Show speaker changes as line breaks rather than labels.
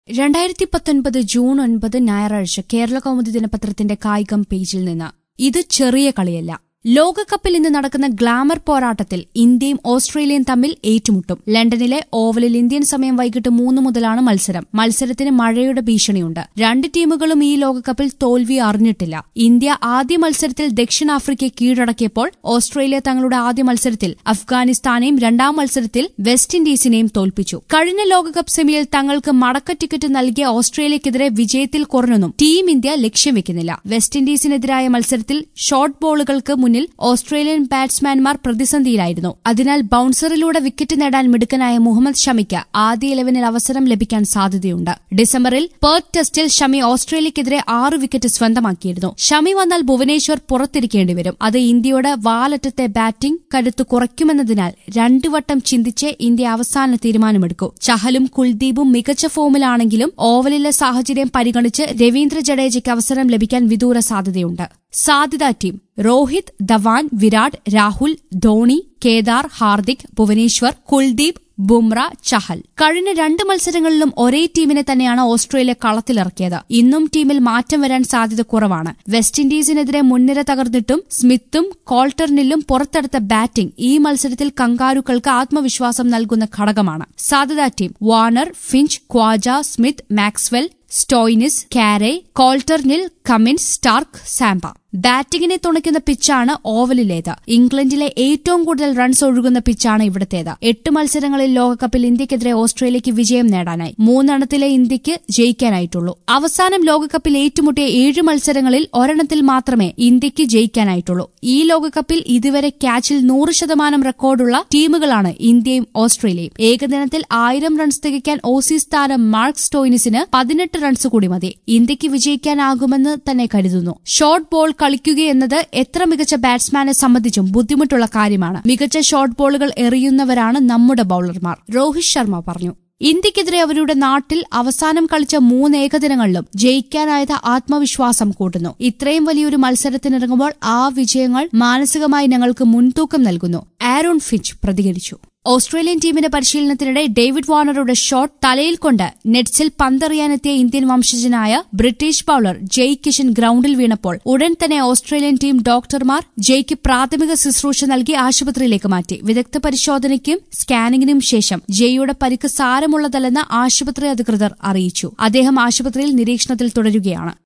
രണ്ടായിരത്തി പത്തൊൻപത് ജൂൺ ഒൻപത് ഞായറാഴ്ച കേരള കൗമുദി ദിനപത്രത്തിന്റെ കായികം പേജിൽ നിന്ന് ഇത് ചെറിയ കളിയല്ല ലോകകപ്പിൽ ഇന്ന് നടക്കുന്ന ഗ്ലാമർ പോരാട്ടത്തിൽ ഇന്ത്യയും ഓസ്ട്രേലിയയും തമ്മിൽ ഏറ്റുമുട്ടും ലണ്ടനിലെ ഓവലിൽ ഇന്ത്യൻ സമയം വൈകിട്ട് മൂന്ന് മുതലാണ് മത്സരം മത്സരത്തിന് മഴയുടെ ഭീഷണിയുണ്ട് രണ്ട് ടീമുകളും ഈ ലോകകപ്പിൽ തോൽവി അറിഞ്ഞിട്ടില്ല ഇന്ത്യ ആദ്യ മത്സരത്തിൽ ദക്ഷിണാഫ്രിക്കയെ കീഴടക്കിയപ്പോൾ ഓസ്ട്രേലിയ തങ്ങളുടെ ആദ്യ മത്സരത്തിൽ അഫ്ഗാനിസ്ഥാനെയും രണ്ടാം മത്സരത്തിൽ വെസ്റ്റ് ഇൻഡീസിനെയും തോൽപ്പിച്ചു കഴിഞ്ഞ ലോകകപ്പ് സെമിയിൽ തങ്ങൾക്ക് മടക്ക ടിക്കറ്റ് നൽകിയ ഓസ്ട്രേലിയക്കെതിരെ വിജയത്തിൽ കുറഞ്ഞൊന്നും ടീം ഇന്ത്യ ലക്ഷ്യം വെക്കുന്നില്ല വെസ്റ്റ് ഇൻഡീസിനെതിരായ മത്സരത്തിൽ ഷോർട്ട് ബോളുകൾക്ക് മുന്നിൽ ഓസ്ട്രേലിയൻ ബാറ്റ്സ്മാൻമാർ പ്രതിസന്ധിയിലായിരുന്നു അതിനാൽ ബൌൺസറിലൂടെ വിക്കറ്റ് നേടാൻ മിടുക്കനായ മുഹമ്മദ് ഷമിക്ക് ആദ്യ ഇലവനിൽ അവസരം ലഭിക്കാൻ സാധ്യതയുണ്ട് ഡിസംബറിൽ പെർത്ത് ടെസ്റ്റിൽ ഷമി ഓസ്ട്രേലിയക്കെതിരെ ആറ് വിക്കറ്റ് സ്വന്തമാക്കിയിരുന്നു ഷമി വന്നാൽ ഭുവനേശ്വർ പുറത്തിരിക്കേണ്ടി വരും അത് ഇന്ത്യയുടെ വാലറ്റത്തെ ബാറ്റിംഗ് കരുത്ത് കുറയ്ക്കുമെന്നതിനാൽ രണ്ടു വട്ടം ചിന്തിച്ച് ഇന്ത്യ അവസാന തീരുമാനമെടുക്കൂ ചഹലും കുൽദീപും മികച്ച ഫോമിലാണെങ്കിലും ഓവലിലെ സാഹചര്യം പരിഗണിച്ച് രവീന്ദ്ര ജഡേജയ്ക്ക് അവസരം ലഭിക്കാൻ വിദൂര സാധ്യതയുണ്ട് സാധ്യതാ ടീം രോഹിത് ധവാൻ വിരാട് രാഹുൽ ധോണി കേദാർ ഹാർദിക് ഭുവനേശ്വർ കുൽദീപ് ബുംറ ചഹൽ കഴിഞ്ഞ രണ്ട് മത്സരങ്ങളിലും ഒരേ ടീമിനെ തന്നെയാണ് ഓസ്ട്രേലിയ കളത്തിലിറക്കിയത് ഇന്നും ടീമിൽ മാറ്റം വരാൻ സാധ്യത കുറവാണ് വെസ്റ്റ് ഇൻഡീസിനെതിരെ മുൻനിര തകർന്നിട്ടും സ്മിത്തും കോൾട്ടർനില്ലും പുറത്തെടുത്ത ബാറ്റിംഗ് ഈ മത്സരത്തിൽ കങ്കാരുക്കൾക്ക് ആത്മവിശ്വാസം നൽകുന്ന ഘടകമാണ് സാധ്യതാ team Warner Finch Khawaja Smith Maxwell Stoinis Carey Coulter Nile Cummins Starc Zampa ബാറ്റിംഗിനെ തുണയ്ക്കുന്ന പിച്ചാണ് ഓവലിലേത് ഇംഗ്ലണ്ടിലെ ഏറ്റവും കൂടുതൽ റൺസ് ഒഴുകുന്ന പിച്ചാണ് ഇവിടത്തേത് എട്ട് മത്സരങ്ങളിൽ ലോകകപ്പിൽ ഇന്ത്യക്കെതിരെ ഓസ്ട്രേലിയയ്ക്ക് വിജയം നേടാനായി മൂന്നെണ്ണത്തിലെ ഇന്ത്യക്ക് ജയിക്കാനായിട്ടുള്ളൂ അവസാനം ലോകകപ്പിൽ ഏറ്റുമുട്ടിയ ഏഴ് മത്സരങ്ങളിൽ ഒരെണ്ണത്തിൽ മാത്രമേ ഇന്ത്യക്ക് ജയിക്കാനായിട്ടുള്ളൂ ഈ ലോകകപ്പിൽ ഇതുവരെ ക്യാച്ചിൽ നൂറ് ശതമാനം റെക്കോർഡുള്ള ടീമുകളാണ് ഇന്ത്യയും ഓസ്ട്രേലിയയും ഏകദിനത്തിൽ ആയിരം റൺസ് തികയ്ക്കാൻ ഓസീസ് താരം മാർക്ക് സ്റ്റോയിനിസിന് പതിനെട്ട് റൺസ് കൂടി മതി ഇന്ത്യക്ക് വിജയിക്കാനാകുമെന്ന് തന്നെ കരുതുന്നു ഷോർട്ട് ബോൾ കളിക്കുകയെന്നത് എത്ര മികച്ച ബാറ്റ്സ്മാനെ സംബന്ധിച്ചും ബുദ്ധിമുട്ടുള്ള കാര്യമാണ് മികച്ച ഷോർട്ട് ബോളുകൾ എറിയുന്നവരാണ് നമ്മുടെ ബൌളർമാർ രോഹിത് ശർമ്മ പറഞ്ഞു ഇന്ത്യക്കെതിരെ അവരുടെ നാട്ടിൽ അവസാനം കളിച്ച മൂന്ന് ഏകദിനങ്ങളിലും ജയിക്കാനായത് ആത്മവിശ്വാസം കൂട്ടുന്നു ഇത്രയും വലിയൊരു മത്സരത്തിനിറങ്ങുമ്പോൾ ആ വിജയങ്ങൾ മാനസികമായി ഞങ്ങൾക്ക് മുൻതൂക്കം നൽകുന്നു ആരോൺ ഫിഞ്ച് പ്രതികരിച്ചു ഓസ്ട്രേലിയൻ ടീമിന്റെ പരിശീലനത്തിനിടെ ഡേവിഡ് വാർണറുടെ ഷോട്ട് തലയിൽ കൊണ്ട് നെറ്റ്സിൽ പന്തെറിയാനെത്തിയ ഇന്ത്യൻ വംശജനായ ബ്രിട്ടീഷ് ബൌളർ ജയ് കിഷൻ ഗ്രൌണ്ടിൽ വീണപ്പോൾ ഉടൻ തന്നെ ഓസ്ട്രേലിയൻ ടീം ഡോക്ടർമാർ ജയ്ക്ക് പ്രാഥമിക ശുശ്രൂഷ നൽകി ആശുപത്രിയിലേക്ക് മാറ്റി വിദഗ്ധ പരിശോധനയ്ക്കും സ്കാനിങ്ങിനും ശേഷം ജയ്യുടെ പരിക്ക് സാരമുള്ളതല്ലെന്ന് ആശുപത്രി അധികൃതർ അറിയിച്ചു അദ്ദേഹം ആശുപത്രിയിൽ നിരീക്ഷണത്തിൽ തുടരുകയാണ്